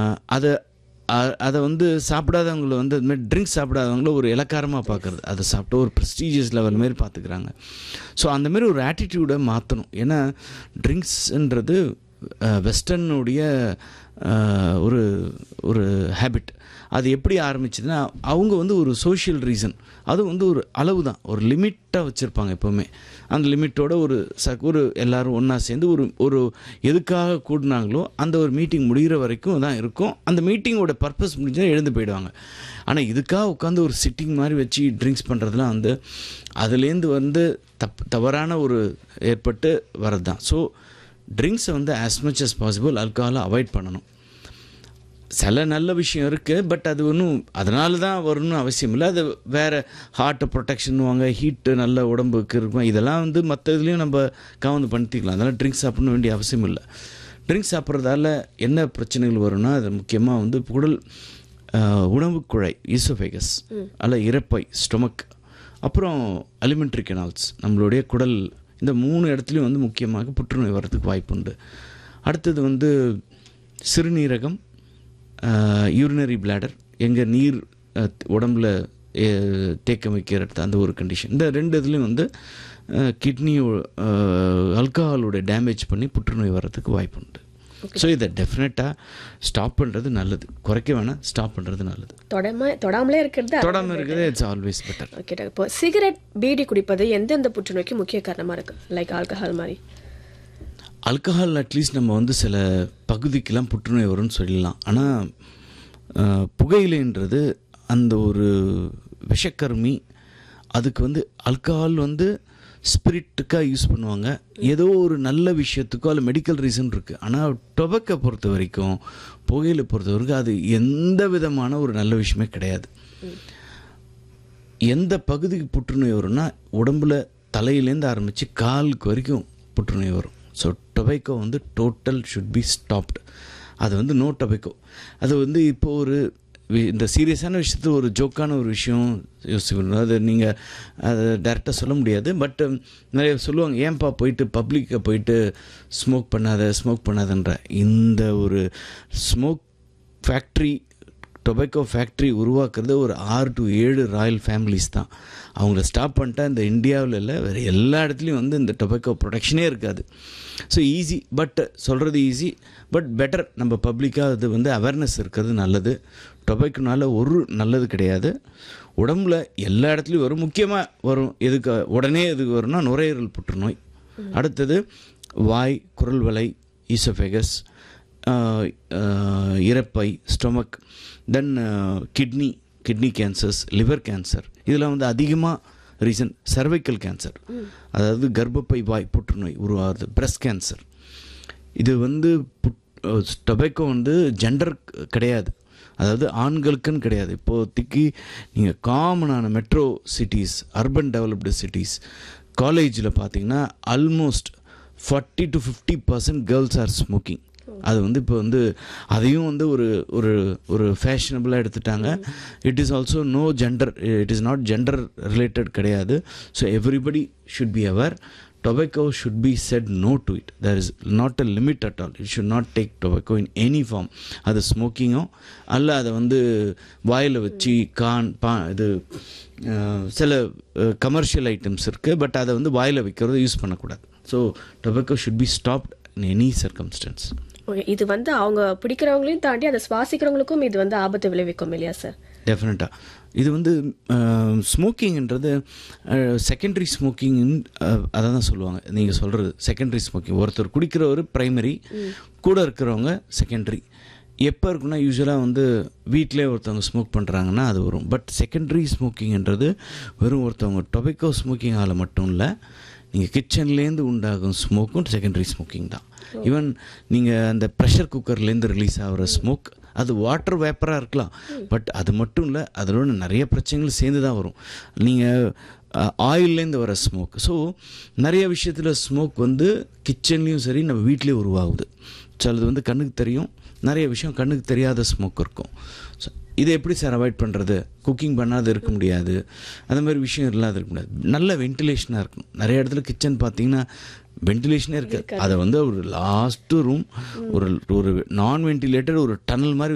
அதை அதை வந்து சாப்பிடாதவங்கள வந்து அது மாதிரி ட்ரிங்க்ஸ் சாப்பிடாதவங்கள ஒரு இலக்காரமாக பார்க்குறது அதை சாப்பிட்டு ஒரு ப்ரெஸ்டீஜியஸ் லெவல் மாரி பார்த்துக்கிறாங்க ஸோ அந்த மாதிரி ஒரு ஆட்டிடியூடை மாற்றணும் ஏன்னா ட்ரிங்க்ஸ்ன்றது வெஸ்டர்னுடைய ஒரு ஒரு ஹேபிட் அது எப்படி ஆரம்பிச்சதுன்னா அவங்க வந்து ஒரு சோஷியல் ரீசன் அது வந்து ஒரு அளவு தான் ஒரு லிமிட்டாக வச்சுருப்பாங்க எப்போவுமே அந்த லிமிட்டோட ஒரு ச ஒரு எல்லோரும் ஒன்றா சேர்ந்து ஒரு ஒரு எதுக்காக கூடினாங்களோ அந்த ஒரு மீட்டிங் முடிகிற வரைக்கும் தான் இருக்கும் அந்த மீட்டிங்கோட பர்பஸ் முடிஞ்சால் எழுந்து போயிடுவாங்க ஆனால் இதுக்காக உட்காந்து ஒரு சிட்டிங் மாதிரி வச்சு ட்ரிங்க்ஸ் பண்ணுறதுலாம் வந்து அதுலேருந்து வந்து தப் தவறான ஒரு ஏற்பட்டு வர்றது தான் ஸோ ட்ரிங்க்ஸை வந்து ஆஸ் மச் அஸ் பாசிபிள் ஆல்கஹாலை அவாய்ட் பண்ணணும் சில நல்ல விஷயம் இருக்குது பட் அது ஒன்றும் அதனால தான் வரணும்னு அவசியம் இல்லை அது வேறு ஹார்ட்டை ப்ரொடெக்ஷன்வாங்க ஹீட்டு நல்ல உடம்புக்கு இருக்கும் இதெல்லாம் வந்து மற்ற இதுலேயும் நம்ம கவர்ந்து பண்ணிக்கலாம் அதெல்லாம் ட்ரிங்க்ஸ் சாப்பிடணும் வேண்டிய அவசியம் இல்லை ட்ரிங்க்ஸ் சாப்பிட்றதால என்ன பிரச்சனைகள் வரும்னா அது முக்கியமாக வந்து குடல் உணவு குழாய் ஈசோஃபேகஸ் அல்ல இறப்பை ஸ்டொமக் அப்புறம் அலிமெண்ட்ரி கெனால்ஸ் நம்மளுடைய குடல் இந்த மூணு இடத்துலையும் வந்து முக்கியமாக புற்றுநோய் வர்றதுக்கு வாய்ப்பு உண்டு அடுத்தது வந்து சிறுநீரகம் யூரினரி பிளாடர் எங்கள் நீர் உடம்புல தேக்கம் வைக்கிற அந்த ஒரு கண்டிஷன் இந்த ரெண்டு இதுலேயும் வந்து கிட்னி அல்கஹாலோட டேமேஜ் பண்ணி புற்றுநோய் வர்றதுக்கு வாய்ப்பு உண்டு ஸோ இதை டெஃபினட்டாக ஸ்டாப் பண்ணுறது நல்லது குறைக்க வேணாம் ஸ்டாப் பண்ணுறது நல்லது தொடாம தொடாமலே இருக்கிறது தொடாமல் இருக்கிறது இட்ஸ் ஆல்வேஸ் பெட்டர் ஓகே இப்போ சிகரெட் பீடி குடிப்பது எந்தெந்த புற்றுநோய்க்கு முக்கிய காரணமாக இருக்கு லைக் ஆல்கஹால் மாதிரி ஆல்கஹால் அட்லீஸ்ட் நம்ம வந்து சில பகுதிக்கெலாம் புற்றுநோய் வரும்னு சொல்லலாம் ஆனால் புகையிலைன்றது அந்த ஒரு விஷக்கருமி அதுக்கு வந்து ஆல்கஹால் வந்து ஸ்பிரிட்டுக்காக யூஸ் பண்ணுவாங்க ஏதோ ஒரு நல்ல விஷயத்துக்கோ அல்ல மெடிக்கல் ரீசன் இருக்குது ஆனால் டொபக்கை பொறுத்த வரைக்கும் புகையிலை பொறுத்த வரைக்கும் அது எந்த விதமான ஒரு நல்ல விஷயமே கிடையாது எந்த பகுதிக்கு புற்றுநோய் வரும்னா உடம்புல தலையிலேருந்து ஆரம்பித்து காலுக்கு வரைக்கும் புற்றுநோய் வரும் ஸோ டொபைக்கோ வந்து டோட்டல் ஷுட் பி ஸ்டாப்டு அது வந்து நோ டொபைக்கோ அது வந்து இப்போ ஒரு இந்த சீரியஸான விஷயத்தில் ஒரு ஜோக்கான ஒரு விஷயம் யோசிக்கணும் அது நீங்கள் அதை டேரெக்டாக சொல்ல முடியாது பட் நிறைய சொல்லுவாங்க ஏன்பா போயிட்டு பப்ளிக்கை போயிட்டு ஸ்மோக் பண்ணாத ஸ்மோக் பண்ணாதன்ற இந்த ஒரு ஸ்மோக் ஃபேக்ட்ரி டொபேக்கோ ஃபேக்ட்ரி உருவாக்குறது ஒரு ஆறு டு ஏழு ராயல் ஃபேமிலிஸ் தான் அவங்கள ஸ்டாப் பண்ணிட்டா இந்த இந்தியாவில் இல்லை வேறு எல்லா இடத்துலையும் வந்து இந்த டொபேக்கோ ப்ரொடக்ஷனே இருக்காது ஸோ ஈஸி பட் சொல்கிறது ஈஸி பட் பெட்டர் நம்ம பப்ளிக்காக அது வந்து அவேர்னஸ் இருக்கிறது நல்லது டொபேக்கோனால ஒரு நல்லது கிடையாது உடம்புல எல்லா இடத்துலையும் வரும் முக்கியமாக வரும் எதுக்கு உடனே எதுக்கு வரும்னா நுரையீரல் புற்றுநோய் அடுத்தது வாய் குரல் வலை ஈசோஃபெகஸ் இறப்பை stomach then kidney kidney cancers liver cancer இதெல்லாம் வந்து அதிகமாக ரீசன் சர்வைக்கல் கேன்சர் அதாவது கர்ப்பப்பை வாய் புற்றுநோய் உருவாகுது பிரஸ்ட் கேன்சர் இது வந்து டொபேக்கோ வந்து ஜெண்டர் கிடையாது அதாவது ஆண்களுக்குன்னு கிடையாது இப்போதைக்கு நீங்கள் காமனான metro cities urban developed cities காலேஜில் பார்த்தீங்கன்னா almost forty to fifty percent girls are smoking அது வந்து இப்போ வந்து அதையும் வந்து ஒரு ஒரு ஒரு ஃபேஷனபுளாக எடுத்துட்டாங்க it is also no gender it is not gender related கிடையாது so everybody should be aware tobacco should be said no to it there is not a limit at all it should not take tobacco in any form அது ஸ்மோக்கிங்கோ அல்ல அதை வந்து வாயில் வச்சு கான் பா இது சில கமர்ஷியல் ஐட்டம்ஸ் இருக்குது பட் அதை வந்து வாயில் வைக்கிறது யூஸ் பண்ணக்கூடாது so tobacco should be stopped in any circumstances okay இது வந்து அவங்க பிடிக்கிறவங்களையும் தாண்டி அதை சுவாசிக்கிறவங்களுக்கும் இது வந்து ஆபத்து விளைவிக்கும் இல்லையா சார் டெஃபினட்டாக இது வந்து ஸ்மோக்கிங்ன்றது செகண்டரி ஸ்மோக்கிங் அதை தான் சொல்லுவாங்க நீங்கள் சொல்கிறது செகண்டரி ஸ்மோக்கிங் ஒருத்தர் குடிக்கிறவர் ப்ரைமரி கூட இருக்கிறவங்க செகண்டரி எப்போ இருக்குன்னா யூஸ்வலாக வந்து வீட்டிலே ஒருத்தவங்க ஸ்மோக் பண்ணுறாங்கன்னா அது வரும் பட் செகண்டரி ஸ்மோக்கிங்ன்றது வெறும் ஒருத்தவங்க டொபேக்கோ ஸ்மோக்கிங்கால் மட்டும் இல்லை நீங்கள் கிச்சன்லேருந்து உண்டாகும் ஸ்மோக்கும் செகண்டரி ஸ்மோக்கிங் தான் ஈவன் நீங்கள் அந்த ப்ரெஷர் குக்கர்லேருந்து ரிலீஸ் ஆகிற ஸ்மோக் அது வாட்டர் வேப்பராக இருக்கலாம் பட் அது மட்டும் இல்லை அதோட நிறைய பிரச்சனைகள் சேர்ந்து தான் வரும் நீங்கள் ஆயில்லேருந்து வர ஸ்மோக் ஸோ நிறைய விஷயத்தில் ஸ்மோக் வந்து கிச்சன்லேயும் சரி நம்ம வீட்லேயும் உருவாகுது சிலது வந்து கண்ணுக்கு தெரியும் நிறைய விஷயம் கண்ணுக்கு தெரியாத ஸ்மோக் இருக்கும் ஸோ இதை எப்படி சார் அவாய்ட் பண்ணுறது குக்கிங் பண்ணாத இருக்க முடியாது அந்த மாதிரி விஷயம் இல்லாத இருக்க முடியாது நல்ல வென்டிலேஷனாக இருக்கும் நிறைய இடத்துல கிச்சன் பார்த்தீங்கன்னா வென்டிலேஷனே இருக்காது அதை வந்து ஒரு லாஸ்ட்டு ரூம் ஒரு ஒரு நான் வென்டிலேட்டட் ஒரு டனல் மாதிரி